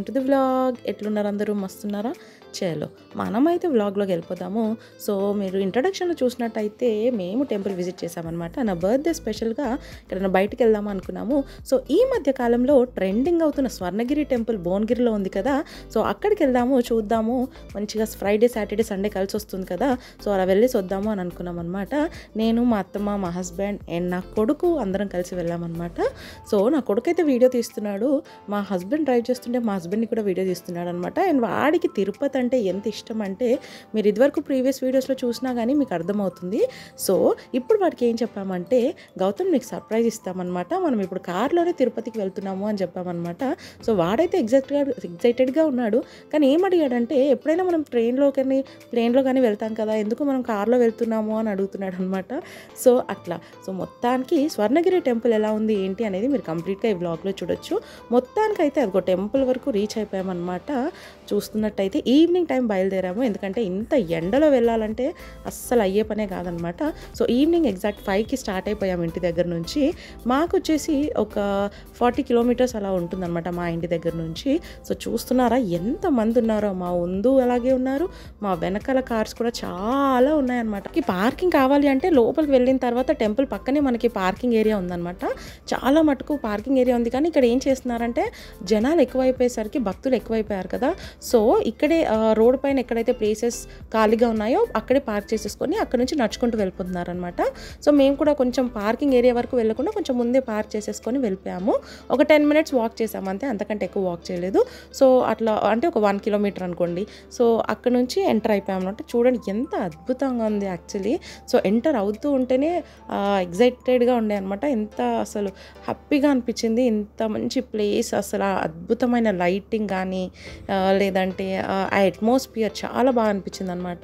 to the vlog ఎట్లున్నారు అందరూ మస్తున్నారా చలో మనమైతే వ్లాగ్లోకి వెళ్ళిపోదాము సో మీరు ఇంట్రడక్షన్లో చూసినట్టయితే మేము టెంపుల్ విజిట్ చేసామన్నమాట నా బర్త్డే స్పెషల్గా ఇక్కడ బయటికి వెళ్దాం అనుకున్నాము సో ఈ మధ్య కాలంలో ట్రెండింగ్ అవుతున్న స్వర్ణగిరి టెంపుల్ భువనగిరిలో ఉంది కదా సో అక్కడికి వెళ్దాము చూద్దాము మంచిగా ఫ్రైడే సాటర్డే సండే కలిసి వస్తుంది కదా సో అలా వెళ్ళేసి వద్దాము అని అనుకున్నాం అనమాట నేను మా అత్తమ్మ మా హస్బెండ్ అండ్ నా కొడుకు అందరం కలిసి వెళ్ళామన్నమాట సో నా కొడుకు అయితే వీడియో తీస్తున్నాడు మా హస్బెండ్ డ్రైవ్ చేస్తుంటే మా హస్బెండ్ని కూడా వీడియో తీస్తున్నాడు అనమాట అండ్ వాడికి తిరుపతి అంటే ఎంత ఇష్టం అంటే మీరు ఇదివరకు ప్రీవియస్ వీడియోస్లో చూసినా కానీ మీకు అర్థమవుతుంది సో ఇప్పుడు వాడికి ఏం చెప్పామంటే గౌతమ్ నీకు సర్ప్రైజ్ ఇస్తామన్నమాట మనం ఇప్పుడు కార్లోనే తిరుపతికి వెళ్తున్నాము అని చెప్పామన్నమాట సో వాడైతే ఎగ్జాక్ట్గా ఎగ్జైటెడ్గా ఉన్నాడు కానీ ఏం అడిగాడంటే ఎప్పుడైనా మనం ట్రైన్లో కానీ ప్లేన్లో కానీ వెళ్తాం కదా ఎందుకు మనం కార్లో వెళ్తున్నాము అని అడుగుతున్నాడు అనమాట సో అట్లా సో మొత్తానికి స్వర్ణగిరి టెంపుల్ ఎలా ఉంది ఏంటి అనేది మీరు కంప్లీట్గా ఈ వ్లాగ్లో చూడొచ్చు మొత్తానికి అయితే అదిగో టెంపుల్ వరకు రీచ్ అయిపోయామన్నమాట చూస్తున్నట్టయితే ఈవినింగ్ టైం బయలుదేరాము ఎందుకంటే ఇంత ఎండలో వెళ్ళాలంటే అస్సలు అయ్యే పనే కాదనమాట సో ఈవినింగ్ ఎగ్జాక్ట్ ఫైవ్కి స్టార్ట్ అయిపోయాము ఇంటి దగ్గర నుంచి మాకు వచ్చేసి ఒక ఫార్టీ కిలోమీటర్స్ అలా ఉంటుందన్నమాట మా ఇంటి దగ్గర నుంచి సో చూస్తున్నారా ఎంతమంది ఉన్నారో మా ముందు అలాగే ఉన్నారు మా వెనకాల కార్స్ కూడా చాలా ఉన్నాయన్నమాట ఈ పార్కింగ్ కావాలి అంటే లోపలికి వెళ్ళిన తర్వాత టెంపుల్ పక్కనే మనకి పార్కింగ్ ఏరియా ఉందన్నమాట చాలా మటుకు పార్కింగ్ ఏరియా ఉంది కానీ ఇక్కడ ఏం చేస్తున్నారంటే జనాలు ఎక్కువైపోయేసరికి భక్తులు ఎక్కువైపోయారు కదా సో ఇక్కడే ఆ, రోడ్ పైన ఎక్కడైతే ప్లేసెస్ ఖాళీగా ఉన్నాయో అక్కడే పార్క్ చేసేసుకొని అక్కడ నుంచి నడుచుకుంటూ వెళ్ళిపోతున్నారు అనమాట సో మేము కూడా కొంచెం పార్కింగ్ ఏరియా వరకు వెళ్ళకుండా కొంచెం ముందే పార్క్ చేసేసుకొని వెళ్ళిపోయాము ఒక టెన్ మినిట్స్ వాక్ చేసాము అంతే అంతకంటే ఎక్కువ వాక్ చేయలేదు సో అట్లా అంటే ఒక వన్ కిలోమీటర్ అనుకోండి సో అక్కడ నుంచి ఎంటర్ అయిపోయాము అనమాట చూడండి ఎంత అద్భుతంగా ఉంది యాక్చువల్లీ సో ఎంటర్ అవుతూ ఉంటేనే ఎగ్జైటెడ్గా ఉండే అనమాట ఎంత అసలు హ్యాపీగా అనిపించింది ఇంత మంచి ప్లేస్ అసలు ఆ అద్భుతమైన లైటింగ్ కానీ ఆ, లేదంటే ఆ అట్మాస్ఫియర్ చాలా బాగా అనిపించింది అనమాట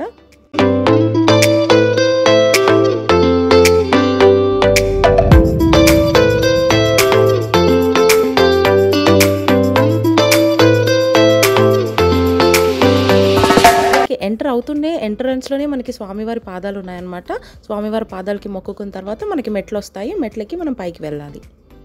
ఎంటర్ అవుతుండే ఎంట్రన్స్లోనే మనకి స్వామివారి పాదాలు ఉన్నాయన్నమాట స్వామివారి పాదాలకి మొక్కుకున్న తర్వాత మనకి మెట్లు వస్తాయి మెట్లకి మనం పైకి వెళ్ళాలి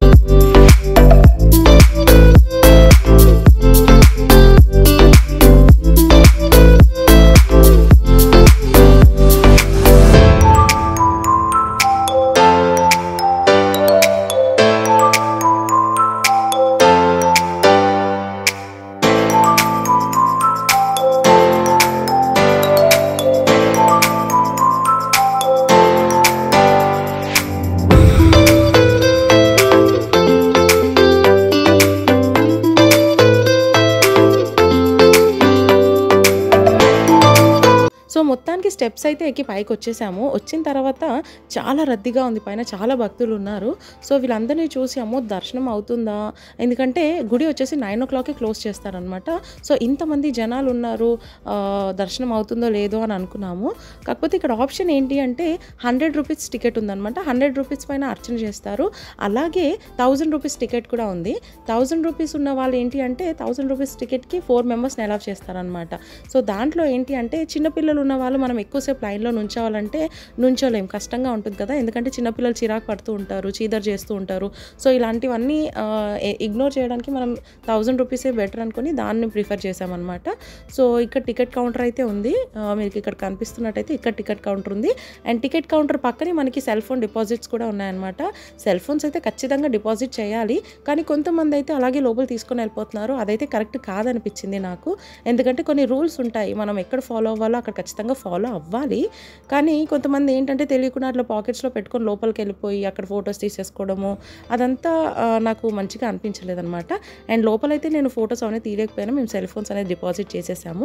సో మొత్తానికి స్టెప్స్ అయితే ఎక్కి పైకి వచ్చేసాము వచ్చిన తర్వాత చాలా రద్దీగా ఉంది పైన చాలా భక్తులు ఉన్నారు సో వీళ్ళందరినీ చూసి అమ్మో దర్శనం అవుతుందా ఎందుకంటే గుడి వచ్చేసి నైన్ ఓ క్లాక్కి క్లోజ్ చేస్తారనమాట సో ఇంతమంది జనాలు ఉన్నారు ఆ, దర్శనం అవుతుందో లేదో అని అనుకున్నాము కాకపోతే ఇక్కడ ఆప్షన్ ఏంటి అంటే హండ్రెడ్ రూపీస్ టికెట్ ఉందన్నమాట హండ్రెడ్ రూపీస్ పైన అర్చన చేస్తారు అలాగే థౌజండ్ రూపీస్ టికెట్ కూడా ఉంది థౌజండ్ రూపీస్ ఉన్న వాళ్ళు ఏంటి అంటే థౌజండ్ రూపీస్ టికెట్కి ఫోర్ మెంబర్స్ని అలౌ చేస్తారనమాట సో దాంట్లో ఏంటి అంటే చిన్నపిల్లలు ఉన్న వాళ్ళు మనం ఎక్కువసేపు లైన్లో నుంచోవాలంటే నుంచోలేం కష్టంగా ఉంటుంది కదా ఎందుకంటే చిన్నపిల్లలు చిరాకు పడుతూ ఉంటారు చీదర్ చేస్తూ ఉంటారు సో ఇలాంటివన్నీ ఇగ్నోర్ చేయడానికి మనం థౌజండ్ రూపీసే బెటర్ అనుకుని దాన్ని ప్రిఫర్ చేసామన్నమాట సో ఇక్కడ టికెట్ కౌంటర్ అయితే ఉంది ఆ, మీకు ఇక్కడ కనిపిస్తున్నట్టయితే ఇక్కడ టికెట్ కౌంటర్ ఉంది అండ్ టికెట్ కౌంటర్ పక్కనే మనకి సెల్ ఫోన్ డిపాజిట్స్ కూడా ఉన్నాయన్నమాట సెల్ ఫోన్స్ అయితే ఖచ్చితంగా డిపాజిట్ చేయాలి కానీ కొంతమంది అయితే అలాగే లోపల తీసుకొని వెళ్ళిపోతున్నారు అదైతే కరెక్ట్ కాదనిపించింది నాకు ఎందుకంటే కొన్ని రూల్స్ ఉంటాయి మనం ఎక్కడ ఫాలో అవ్వాలో అక్కడ ఖచ్చితంగా ఫాలో అవ్వాలి కానీ కొంతమంది ఏంటంటే తెలియకుండా అట్లా పాకెట్స్లో పెట్టుకొని లోపలికి వెళ్ళిపోయి అక్కడ ఫొటోస్ తీసేసుకోవడము అదంతా ఆ, నాకు మంచిగా అనిపించలేదు అనమాట అండ్ లోపలైతే నేను ఫొటోస్ అనేది తీయలేకపోయినా మేము సెల్ ఫోన్స్ అనేది డిపాజిట్ చేసేసాము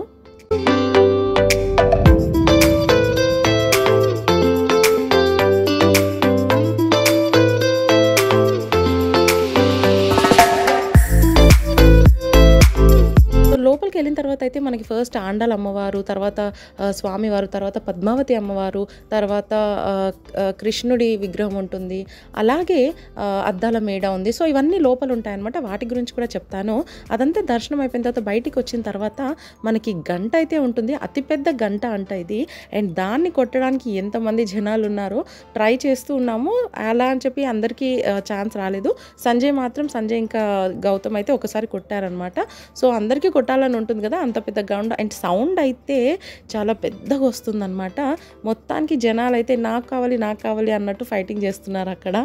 సో లోపలికి వెళ్ళిన తర్వాత అయితే అయితే మనకి ఫస్ట్ ఆండాల అమ్మవారు తర్వాత ఆ, స్వామివారు తర్వాత పద్మావతి అమ్మవారు తర్వాత ఆ, ఆ, కృష్ణుడి విగ్రహం ఉంటుంది అలాగే ఆ, అద్దాల మేడ ఉంది సో ఇవన్నీ లోపల ఉంటాయన్నమాట వాటి గురించి కూడా చెప్తాను అదంతా దర్శనం అయిపోయిన తర్వాత బయటికి వచ్చిన తర్వాత మనకి గంట అయితే ఉంటుంది అతిపెద్ద గంట అంట ఇది అండ్ దాన్ని కొట్టడానికి ఎంతమంది జనాలు ఉన్నారో ట్రై చేస్తూ ఉన్నాము అలా అని చెప్పి అందరికీ ఛాన్స్ రాలేదు సంజయ్ మాత్రం సంజయ్ ఇంకా గౌతమ్ అయితే ఒకసారి కొట్టారనమాట సో అందరికీ కొట్టాలని ఉంటుంది కదా అంత పెద్ద గౌండ్ అండ్ సౌండ్ అయితే చాలా పెద్దగా వస్తుందన్నమాట మొత్తానికి జనాలు అయితే నాకు కావాలి నాకు కావాలి అన్నట్టు ఫైటింగ్ చేస్తున్నారు అక్కడ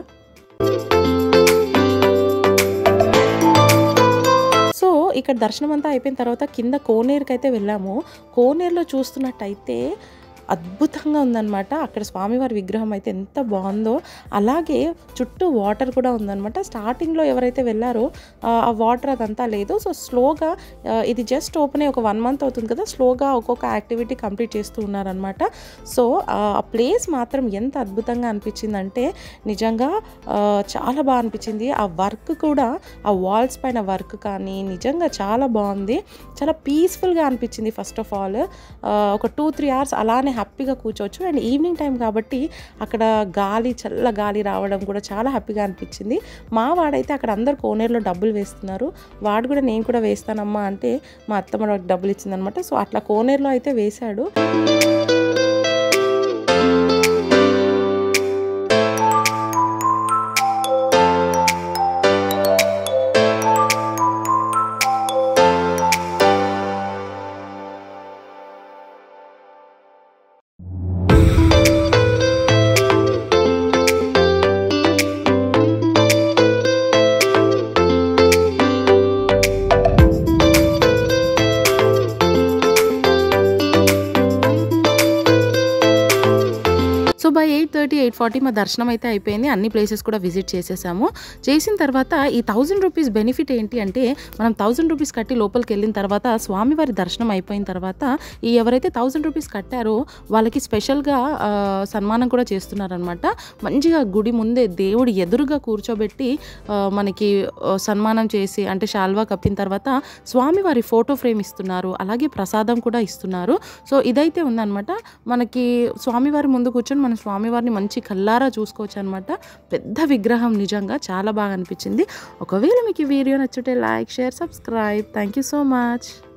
సో ఇక్కడ దర్శనం అంతా అయిపోయిన తర్వాత కింద కోనేరుకి అయితే వెళ్ళాము కోనేరులో చూస్తున్నట్టయితే అద్భుతంగా ఉందన్నమాట అక్కడ స్వామివారి విగ్రహం అయితే ఎంత బాగుందో అలాగే చుట్టూ వాటర్ కూడా ఉందన్నమాట స్టార్టింగ్లో ఎవరైతే వెళ్ళారో ఆ, ఆ వాటర్ అదంతా లేదు సో స్లోగా ఆ, ఇది జస్ట్ ఓపెన్ అయ్యి ఒక వన్ మంత్ అవుతుంది కదా స్లోగా ఒక్కొక్క యాక్టివిటీ కంప్లీట్ చేస్తూ ఉన్నారనమాట సో ఆ ప్లేస్ మాత్రం ఎంత అద్భుతంగా అనిపించిందంటే నిజంగా ఆ, చాలా బాగా అనిపించింది ఆ వర్క్ కూడా ఆ వాల్స్ పైన వర్క్ కానీ నిజంగా చాలా బాగుంది చాలా పీస్ఫుల్గా అనిపించింది ఫస్ట్ ఆఫ్ ఆల్ ఒక టూ త్రీ అవర్స్ అలానే హ్యాపీగా కూర్చోవచ్చు అండ్ ఈవినింగ్ టైం కాబట్టి అక్కడ గాలి చల్ల గాలి రావడం కూడా చాలా హ్యాపీగా అనిపించింది మా వాడైతే అక్కడ అందరు కోనేరులో డబ్బులు వేస్తున్నారు వాడు కూడా నేను కూడా వేస్తానమ్మా అంటే మా అత్తమ్మ వాడికి డబ్బులు ఇచ్చిందనమాట సో అట్లా కోనేరులో అయితే వేశాడు so by eight thirty eight forty మా దర్శనం అయితే అయిపోయింది అన్ని ప్లేసెస్ కూడా విజిట్ చేసేసాము చేసిన తర్వాత ఈ థౌజండ్ రూపీస్ బెనిఫిట్ ఏంటి అంటే మనం థౌజండ్ రూపీస్ కట్టి లోపలికి వెళ్ళిన తర్వాత స్వామివారి దర్శనం అయిపోయిన తర్వాత ఈ ఎవరైతే థౌజండ్ రూపీస్ కట్టారో వాళ్ళకి స్పెషల్గా ఆ, సన్మానం కూడా చేస్తున్నారనమాట మంచిగా గుడి ముందే దేవుడి ఎదురుగా కూర్చోబెట్టి ఆ, మనకి ఆ, సన్మానం చేసి అంటే షాల్వా కప్పిన తర్వాత స్వామివారి ఫోటో ఫ్రేమ్ ఇస్తున్నారు అలాగే ప్రసాదం కూడా ఇస్తున్నారు సో ఇదైతే ఉందన్నమాట మనకి స్వామివారి ముందు కూర్చొని మన స్వామివారిని మంచి కల్లారా చూసుకోవచ్చు అనమాట పెద్ద విగ్రహం నిజంగా చాలా బాగా అనిపించింది ఒకవేళ మీకు ఈ వీడియో నచ్చితే like share subscribe thank you so much